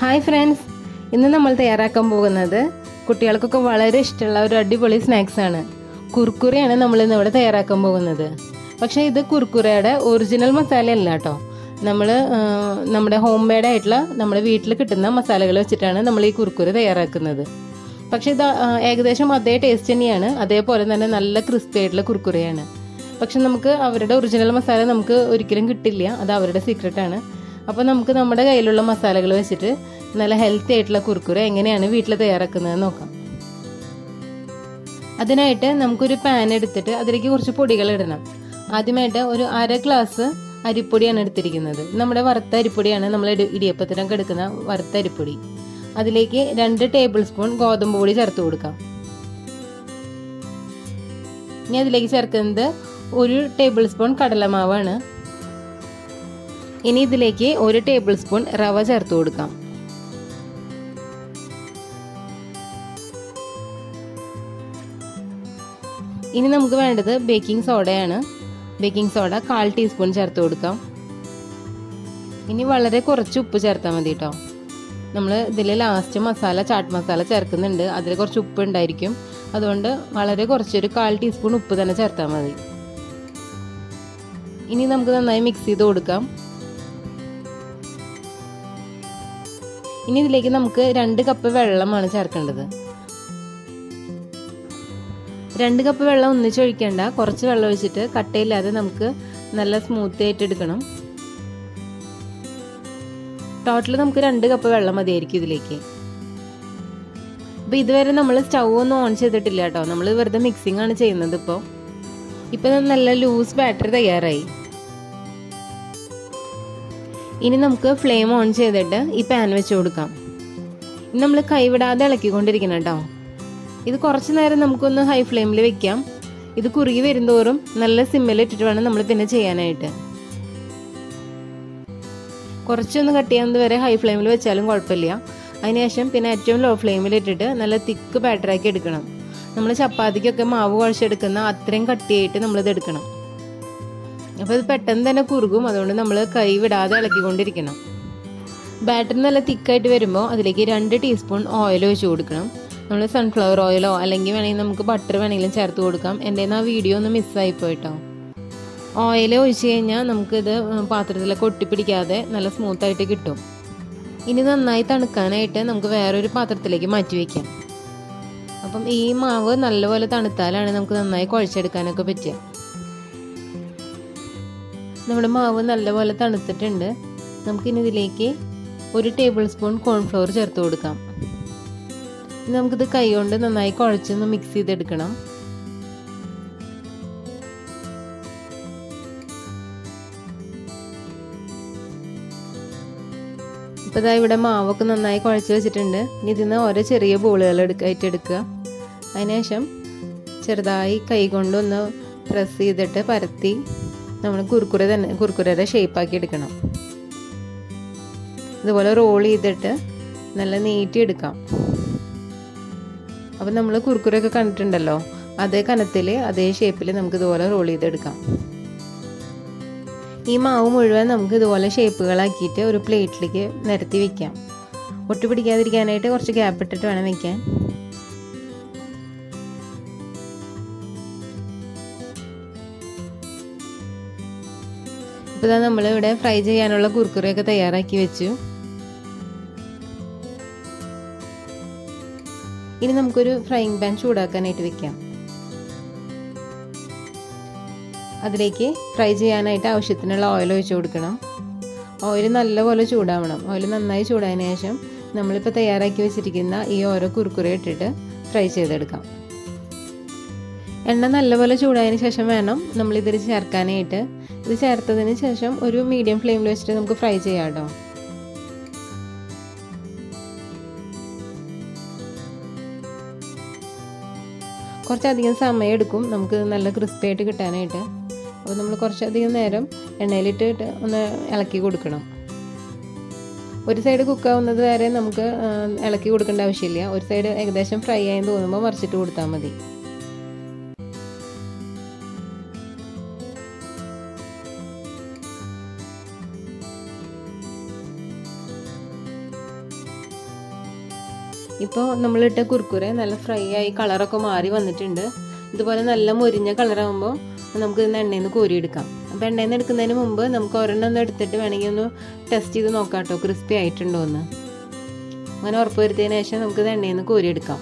hi friends ഇന്ന് നമ്മൾ തയ്യാറാക്കാൻ പോകുന്നത് കുട്ടികൾക്കൊക്കെ വളരെ ഇഷ്ടമുള്ള ഒരു അടിപൊളി സ്നാക്സ് ആണ് കുർക്കുറയാണ് നമ്മൾ ഇന്ന് ഇവിടെ തയ്യാറാക്കാൻ പോകുന്നത് പക്ഷേ ഇത് കുർക്കുറയുടെ ഒറിജിനൽ മസാല അല്ല കേട്ടോ നമ്മൾ നമ്മുടെ ഹോം മെയ്ഡ് ആയിട്ടുള്ള നമ്മുടെ വീട്ടിൽ കിട്ടുന്ന മസാലകൾ വെച്ചിട്ടാണ് നമ്മൾ ഈ കുർക്കുറ തയ്യാറാക്കുന്നത് പക്ഷേ ഇത് ആ, ഏകദേശം അതേ ടേസ്റ്റ് തന്നെയാണ് അതേപോലെ തന്നെ നല്ല ക്രിസ്പി ആയിട്ടുള്ള കുർക്കുറയാണ് പക്ഷെ നമുക്ക് അവരുടെ ഒറിജിനൽ മസാല നമുക്ക് ഒരിക്കലും കിട്ടില്ല അത് അവരുടെ സീക്രട്ടാണ് അപ്പോൾ നമുക്ക് നമ്മുടെ കയ്യിലുള്ള മസാലകൾ വെച്ചിട്ട് നല്ല ഹെൽത്തി ആയിട്ടുള്ള കുർക്കുറ എങ്ങനെയാണ് വീട്ടിൽ തയ്യാറാക്കുന്നത് നോക്കാം അതിനായിട്ട് നമുക്കൊരു പാൻ എടുത്തിട്ട് അതിലേക്ക് കുറച്ച് പൊടികൾ ഇടണം ആദ്യമായിട്ട് ഒരു അര ഗ്ലാസ് അരിപ്പൊടിയാണ് എടുത്തിരിക്കുന്നത് നമ്മുടെ വറുത്ത അരിപ്പൊടിയാണ് നമ്മൾ ഇടി- ഇടിയപ്പത്തിനൊക്കെ എടുക്കുന്ന വറുത്ത അരിപ്പൊടി അതിലേക്ക് രണ്ട് ടേബിൾ സ്പൂൺ ഗോതമ്പ് പൊടി ചേർത്ത് കൊടുക്കാം ഇനി അതിലേക്ക് ചേർക്കുന്നത് ഒരു ടേബിൾ സ്പൂൺ കടലമാവാണ് ഇനി ഇതിലേക്ക് ഒരു ടേബിൾ സ്പൂൺ റവ ചേർത്ത് കൊടുക്കാം ഇനി നമുക്ക് വേണ്ടത് ബേക്കിംഗ് സോഡയാണ് ബേക്കിംഗ് സോഡ കാൽ ടീസ്പൂൺ ചേർത്ത് കൊടുക്കാം ഇനി വളരെ കുറച്ച് ഉപ്പ് ചേർത്താൽ മതി കേട്ടോ നമ്മൾ ഇതിൽ ലാസ്റ്റ് മസാല ചാട്ട് മസാല ചേർക്കുന്നുണ്ട് അതിൽ കുറച്ച് ഉപ്പ് ഉണ്ടായിരിക്കും അതുകൊണ്ട് വളരെ കുറച്ചൊരു കാൽ ടീസ്പൂൺ ഉപ്പ് തന്നെ ചേർത്താൽ മതി ഇനി നമുക്ക് നന്നായി മിക്സ് ചെയ്ത് കൊടുക്കാം ഇനി ഇതിലേക്ക് നമുക്ക് രണ്ട് കപ്പ് വെള്ളമാണ് ചേർക്കേണ്ടത് രണ്ട് കപ്പ് വെള്ളം ഒന്നിച്ച് ഒഴിക്കേണ്ട കുറച്ച് വെള്ളം ഒഴിച്ചിട്ട് കട്ടയില്ലാതെ നമുക്ക് നല്ല സ്മൂത്ത് ആയിട്ട് എടുക്കണം ടോട്ടൽ നമുക്ക് രണ്ട് കപ്പ് വെള്ളം മതിയായിരിക്കും ഇതിലേക്ക് അപ്പൊ ഇതുവരെ നമ്മൾ സ്റ്റൗ ഒന്നും ഓൺ ചെയ്തിട്ടില്ല കേട്ടോ നമ്മൾ വെറുതെ മിക്സിംഗ് ആണ് ചെയ്യുന്നത് ഇപ്പോൾ ഇപ്പൊ നല്ല ലൂസ് ബാറ്റർ തയ്യാറായി ഇനി നമുക്ക് ഫ്ലെയിം ഓൺ ചെയ്തിട്ട് ഈ പാൻ വെച്ച് കൊടുക്കാം ഇനി നമ്മൾ കൈവിടാതെ ഇളക്കിക്കൊണ്ടിരിക്കണം കേട്ടോ ഇത് കുറച്ച് നേരം നമുക്കൊന്ന് ഹൈ ഫ്ലെയിമിൽ വെക്കാം ഇത് കുറുകി വരുന്തോറും നല്ല സിമ്മിൽ ഇട്ടിട്ട് വേണം നമ്മൾ പിന്നെ ചെയ്യാനായിട്ട് കുറച്ചൊന്ന് കട്ട് ചെയ്യുന്നത് വരെ ഹൈ ഫ്ലെയിമിൽ വെച്ചാലും കുഴപ്പമില്ല അതിനുശേഷം പിന്നെ ഏറ്റവും ലോ ഫ്ലെയിമിൽ ഇട്ടിട്ട് നല്ല തിക്ക് ബാറ്ററാക്കി എടുക്കണം നമ്മൾ ചപ്പാത്തിക്കൊക്കെ മാവ് കുഴച്ചെടുക്കുന്ന അത്രയും കട്ടിയായിട്ട് നമ്മളിത് എടുക്കണം അപ്പോൾ ഇത് പെട്ടെന്ന് തന്നെ കുറുകും അതുകൊണ്ട് നമ്മൾ കൈ വിടാതെ ഇളക്കിക്കൊണ്ടിരിക്കണം ബാറ്റർ നല്ല തിക്കായിട്ട് വരുമ്പോൾ അതിലേക്ക് രണ്ട് ടീസ്പൂൺ ഓയിൽ ഒഴിച്ച് കൊടുക്കണം നമ്മൾ സൺഫ്ലവർ ഓയിലോ അല്ലെങ്കിൽ വേണമെങ്കിൽ നമുക്ക് ബട്ടർ വേണമെങ്കിലും ചേർത്ത് കൊടുക്കാം എൻ്റെ ആ വീഡിയോ ഒന്ന് മിസ്സായി പോയിട്ടോ ഓയിൽ ഒഴിച്ച് കഴിഞ്ഞാൽ നമുക്കിത് പാത്രത്തിലൊക്കെ ഒട്ടിപ്പിടിക്കാതെ നല്ല സ്മൂത്തായിട്ട് കിട്ടും ഇനി നന്നായി തണുക്കാനായിട്ട് നമുക്ക് വേറൊരു പാത്രത്തിലേക്ക് മാറ്റി വയ്ക്കാം അപ്പം ഈ മാവ് നല്ലപോലെ തണുത്താലാണ് നമുക്ക് നന്നായി കുഴച്ചെടുക്കാനൊക്കെ പറ്റുക നമ്മുടെ മാവ് നല്ലപോലെ തണുത്തിട്ടുണ്ട് നമുക്കിനി ഇതിലേക്ക് ഒരു ടേബിൾ സ്പൂൺ കോൺഫ്ലവർ ചേർത്ത് കൊടുക്കാം ഇനി നമുക്കിത് കൈകൊണ്ട് നന്നായി കുഴച്ചൊന്ന് മിക്സ് ചെയ്തെടുക്കണം ഇപ്പോൾ ഇതാ ഇവിടെ മാവൊക്കെ നന്നായി കുഴച്ച് വെച്ചിട്ടുണ്ട് ഇനി ഇതിൽ നിന്ന് ഓരോ ചെറിയ ബോളുകൾ എടുക്കായിട്ട് എടുക്കുക അതിനുശേഷം ചെറുതായി കൈ കൊണ്ടൊന്ന് പ്രസ് ചെയ്തിട്ട് പരത്തി നമ്മൾ കുർക്കുര തന്നെ കുർക്കുരയുടെ ഷേപ്പാക്കി എടുക്കണം ഇതുപോലെ റോൾ ചെയ്തിട്ട് നല്ല നീട്ടി എടുക്കാം അപ്പം നമ്മൾ കുർക്കുരൊക്കെ കണ്ടിട്ടുണ്ടല്ലോ അതേ കനത്തിൽ അതേ ഷേപ്പിൽ നമുക്ക് ഇതുപോലെ റോൾ ചെയ്തെടുക്കാം ഈ മാവ് മുഴുവൻ നമുക്ക് ഇതുപോലെ ഷേപ്പുകളാക്കിയിട്ട് ഒരു പ്ലേറ്റിലേക്ക് നിരത്തി വെക്കാം ഒട്ടി പിടിക്കാതിരിക്കാനായിട്ട് കുറച്ച് ഗ്യാപ്പ് ഇട്ടിട്ട് വേണം വെക്കാൻ ഇപ്പോൾ ഇതാ നമ്മളിവിടെ ഫ്രൈ ചെയ്യാനുള്ള കുർക്കുറയൊക്കെ തയ്യാറാക്കി വെച്ചു ഇനി നമുക്കൊരു ഫ്രൈയിങ് പാൻ ചൂടാക്കാനായിട്ട് വെക്കാം അതിലേക്ക് ഫ്രൈ ചെയ്യാനായിട്ട് ആവശ്യത്തിനുള്ള ഓയിൽ ഒഴിച്ചു കൊടുക്കണം ഓയിൽ നല്ലപോലെ ചൂടാവണം ഓയിൽ നന്നായി ചൂടായതിനു ശേഷം നമ്മളിപ്പോൾ തയ്യാറാക്കി വെച്ചിരിക്കുന്ന ഈ ഓരോ കുറുക്കുറ ഇട്ടിട്ട് ഫ്രൈ ചെയ്തെടുക്കാം എണ്ണ നല്ലപോലെ ചൂടായതിനു ശേഷം വേണം നമ്മൾ ഇതിൽ ചേർക്കാനായിട്ട് ഇത് ചേർത്തതിന് ശേഷം ഒരു മീഡിയം ഫ്ലെയിമിൽ വെച്ചിട്ട് നമുക്ക് ഫ്രൈ ചെയ്യാം കേട്ടോ കുറച്ചധികം സമയം എടുക്കും നമുക്ക് നല്ല ക്രിസ്പി ആയിട്ട് കിട്ടാനായിട്ട് അപ്പോൾ നമ്മൾ കുറച്ചധികം നേരം എണ്ണയിലിട്ടിട്ട് ഒന്ന് ഇളക്കി കൊടുക്കണം ഒരു സൈഡ് കുക്കാവുന്നത് വരെ നമുക്ക് ആ, ഇളക്കി കൊടുക്കേണ്ട ആവശ്യമില്ല ഒരു സൈഡ് ഏകദേശം ഫ്രൈ ആയി തോന്നുമ്പോൾ മറിച്ചിട്ട് കൊടുത്താൽ മതി ഇപ്പോൾ നമ്മളിട്ട കുർക്കുറെ നല്ല ഫ്രൈ ആയി കളറൊക്കെ മാറി വന്നിട്ടുണ്ട് ഇതുപോലെ നല്ല മുരിഞ്ഞ കളറാകുമ്പോൾ നമുക്ക് ഇന്ന് എണ്ണയിൽ നിന്ന് കോരിയെടുക്കാം അപ്പോൾ എണ്ണയിൽ നിന്ന് എടുക്കുന്നതിന് മുമ്പ് നമുക്ക് ഒരെണ്ണം ഒന്ന് എടുത്തിട്ട് വേണമെങ്കിൽ ഒന്ന് ടെസ്റ്റ് ചെയ്ത് നോക്കാം കേട്ടോ ക്രിസ്പി ആയിട്ടുണ്ടോ എന്ന് അങ്ങനെ ഉറപ്പ് വരുത്തിയതിന് ശേഷം നമുക്ക് ഇത് എണ്ണയിൽ നിന്ന് കോരിയെടുക്കാം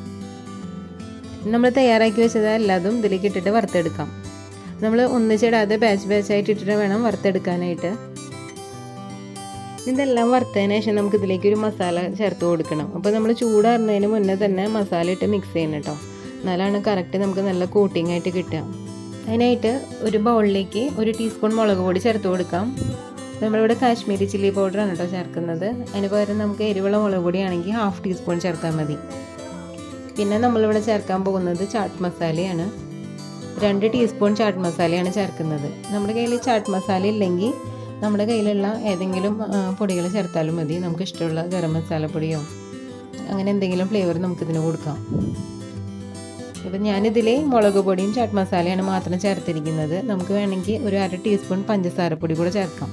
നമ്മൾ തയ്യാറാക്കി വെച്ചത് എല്ലാതും ഇതിലേക്ക് ഇട്ടിട്ട് വറുത്തെടുക്കാം നമ്മൾ ഒന്നിച്ചിടാതെ ബാച്ച് ബാച്ചായിട്ട് ഇട്ടിട്ട് വേണം വറുത്തെടുക്കാനായിട്ട് ഇതെല്ലാം വറുത്തതിന് ശേഷം നമുക്ക് ഇതിലേക്ക് ഒരു മസാല ചേർത്ത് കൊടുക്കണം അപ്പോൾ നമ്മൾ ചൂടാറുന്നതിന് മുന്നേ തന്നെ മസാല ഇട്ട് മിക്സ് ചെയ്യണം കേട്ടോ എന്നാലാണ് കറക്റ്റ് നമുക്ക് നല്ല കോട്ടിംഗ് ആയിട്ട് കിട്ടുക അതിനായിട്ട് ഒരു ബൗളിലേക്ക് ഒരു ടീസ്പൂൺ മുളക് പൊടി ചേർത്ത് കൊടുക്കാം നമ്മളിവിടെ കാശ്മീരി ചില്ലി പൗഡറാണ് കേട്ടോ ചേർക്കുന്നത് അതിന് പകരം നമുക്ക് എരിവുള്ള മുളക് പൊടിയാണെങ്കിൽ ഹാഫ് ടീസ്പൂൺ ചേർത്താൽ മതി പിന്നെ നമ്മളിവിടെ ചേർക്കാൻ പോകുന്നത് ചാട്ട് മസാലയാണ് രണ്ട് ടീസ്പൂൺ ചാട്ട് മസാലയാണ് ചേർക്കുന്നത് നമ്മുടെ കയ്യിൽ ചാട്ട് മസാല ഇല്ലെങ്കിൽ നമ്മുടെ കയ്യിലുള്ള ഏതെങ്കിലും പൊടികൾ ചേർത്താലും മതി നമുക്ക് ഇഷ്ടമുള്ള ഗരം മസാലപ്പൊടിയോ അങ്ങനെ എന്തെങ്കിലും ഫ്ലേവർ നമുക്കിതിന് കൊടുക്കാം ഇപ്പം ഞാനിതിൽ മുളക് പൊടിയും ചാട്ട് മസാലയാണ് മാത്രം ചേർത്തിരിക്കുന്നത് നമുക്ക് വേണമെങ്കിൽ ഒരു അര ടീസ്പൂൺ പഞ്ചസാരപ്പൊടി കൂടെ ചേർക്കാം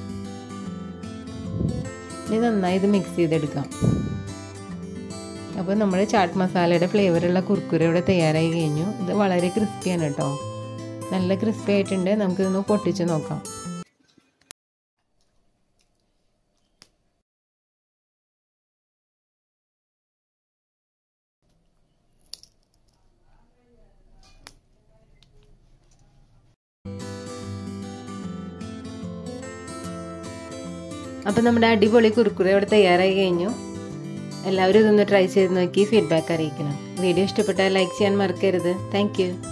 ഇനി നന്നായി ഇത് മിക്സ് ചെയ്തെടുക്കാം അപ്പോൾ നമ്മൾ ചാട്ട് മസാലയുടെ ഫ്ലേവറുള്ള കുർക്കുര ഇവിടെ തയ്യാറായി കഴിഞ്ഞു ഇത് വളരെ ക്രിസ്പിയാണ് കേട്ടോ നല്ല ക്രിസ്പി ആയിട്ടുണ്ട് നമുക്കിതൊന്ന് പൊട്ടിച്ച് നോക്കാം അപ്പം നമ്മുടെ അടിപൊളി കുറുക്കുറ ഇവിടെ തയ്യാറായി കഴിഞ്ഞു എല്ലാവരും ഇതൊന്ന് ട്രൈ ചെയ്ത് നോക്കി ഫീഡ്ബാക്ക് അറിയിക്കണം വീഡിയോ ഇഷ്ടപ്പെട്ടാൽ ലൈക്ക് ചെയ്യാൻ മറക്കരുത് താങ്ക്